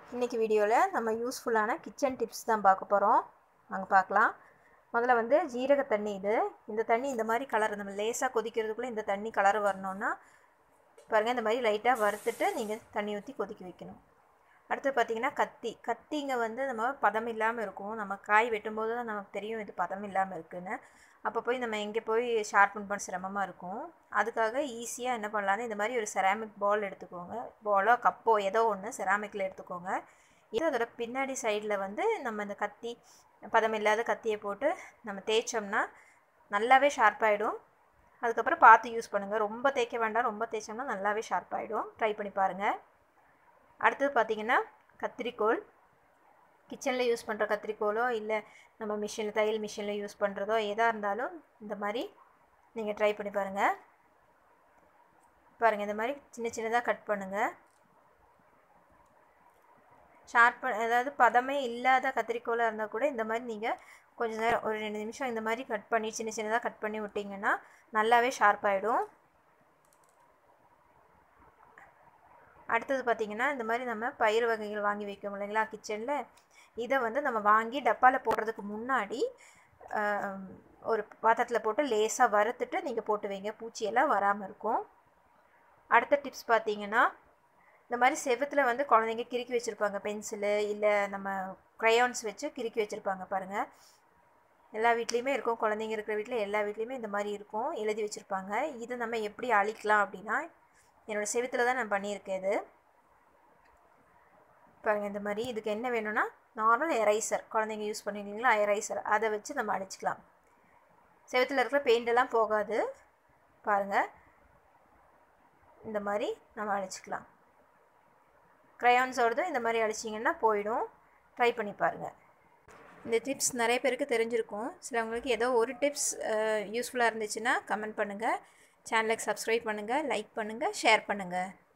இன்றைக்கி வீடியோவில் நம்ம யூஸ்ஃபுல்லான கிச்சன் டிப்ஸ் தான் பார்க்க போகிறோம் வாங்க பார்க்கலாம் முதல்ல வந்து ஜீரக தண்ணி இது இந்த தண்ணி இந்த மாதிரி கலர் நம்ம லேசாக கொதிக்கிறதுக்குள்ளே இந்த தண்ணி கலர் வரணுன்னா பாருங்கள் இந்த மாதிரி லைட்டாக வறுத்துட்டு நீங்கள் தண்ணி ஊற்றி கொதிக்க வைக்கணும் அடுத்து பார்த்திங்கன்னா கத்தி கத்திங்க வந்து நம்ம பதம் இல்லாமல் இருக்கும் நம்ம காய் வெட்டும்போது தான் நமக்கு தெரியும் இது பதம் இல்லாமல் இருக்குன்னு அப்போ போய் நம்ம எங்கே போய் ஷார்ப்பன் பண்ண சிரமமாக இருக்கும் அதுக்காக ஈஸியாக என்ன பண்ணலான்னு இந்த மாதிரி ஒரு செராமிக் பால் எடுத்துக்கோங்க பாலோ கப்போ ஏதோ ஒன்று செராமிக்கில் எடுத்துக்கோங்க இது அதோட பின்னாடி சைடில் வந்து நம்ம இந்த கத்தி பதம் இல்லாத கத்தியை போட்டு நம்ம தேய்ச்சோம்னா நல்லாவே ஷார்ப்பாகிடும் அதுக்கப்புறம் பார்த்து யூஸ் பண்ணுங்கள் ரொம்ப தேய்க்க வேண்டாம் ரொம்ப தேய்ச்சோம்னா நல்லாவே ஷார்ப்பாகிடும் ட்ரை பண்ணி பாருங்கள் அடுத்தது பார்த்திங்கன்னா கத்திரிக்கோல் கிச்சனில் யூஸ் பண்ணுற கத்திரிக்கோலோ இல்லை நம்ம மிஷினில் தையல் மிஷினில் யூஸ் பண்ணுறதோ எதாக இருந்தாலும் இந்த மாதிரி நீங்கள் ட்ரை பண்ணி பாருங்கள் பாருங்கள் இந்த மாதிரி சின்ன சின்னதாக கட் பண்ணுங்கள் ஷார்ப் அதாவது பதமே இல்லாத கத்திரிக்கோலாக இருந்தால் கூட இந்த மாதிரி நீங்கள் கொஞ்சம் நேரம் ஒரு ரெண்டு நிமிஷம் இந்த மாதிரி கட் பண்ணி சின்ன சின்னதாக கட் பண்ணி விட்டிங்கன்னா நல்லாவே ஷார்ப்பாகிடும் அடுத்தது பார்த்திங்கன்னா இந்த மாதிரி நம்ம பயிர் வகைகள் வாங்கி வைக்கோம் இல்லைங்களா கிச்சனில் இதை வந்து நம்ம வாங்கி டப்பாவில் போடுறதுக்கு முன்னாடி ஒரு பாத்திரத்தில் போட்டு லேசாக வறுத்துட்டு நீங்கள் போட்டு வைங்க பூச்சியெல்லாம் வராமல் இருக்கும் அடுத்த டிப்ஸ் பார்த்தீங்கன்னா இந்த மாதிரி செவத்தில் வந்து குழந்தைங்க கிறுக்கி வச்சுருப்பாங்க பென்சிலு இல்லை நம்ம க்ரையான்ஸ் வச்சு கிறுக்கி வச்சுருப்பாங்க பாருங்கள் எல்லா வீட்லேயுமே இருக்கும் குழந்தைங்க இருக்கிற வீட்டில் எல்லா வீட்லேயுமே இந்த மாதிரி இருக்கும் எழுதி வச்சுருப்பாங்க இதை நம்ம எப்படி அழிக்கலாம் அப்படின்னா என்னோடய செவத்தில் தான் நான் பண்ணியிருக்கேன் இது பாருங்கள் இந்த மாதிரி இதுக்கு என்ன வேணும்னா நார்மல் எரைசர் குழந்தைங்க யூஸ் பண்ணிருக்கீங்களா எரைசர் அதை வச்சு நம்ம அடிச்சுக்கலாம் செவத்தில் இருக்கிற பெயிண்டெல்லாம் போகாது பாருங்கள் இந்த மாதிரி நம்ம அடிச்சுக்கலாம் க்ரையான்ஸோடது இந்த மாதிரி அடிச்சிங்கன்னா போயிடும் ட்ரை பண்ணி பாருங்கள் இந்த டிப்ஸ் நிறைய பேருக்கு தெரிஞ்சிருக்கும் சிலவங்களுக்கு ஏதோ ஒரு டிப்ஸ் யூஸ்ஃபுல்லாக இருந்துச்சுன்னா கமெண்ட் பண்ணுங்கள் சேனலுக்கு சப்ஸ்கிரைப் பண்ணுங்கள் லைக் பண்ணுங்கள் ஷேர் பண்ணுங்கள்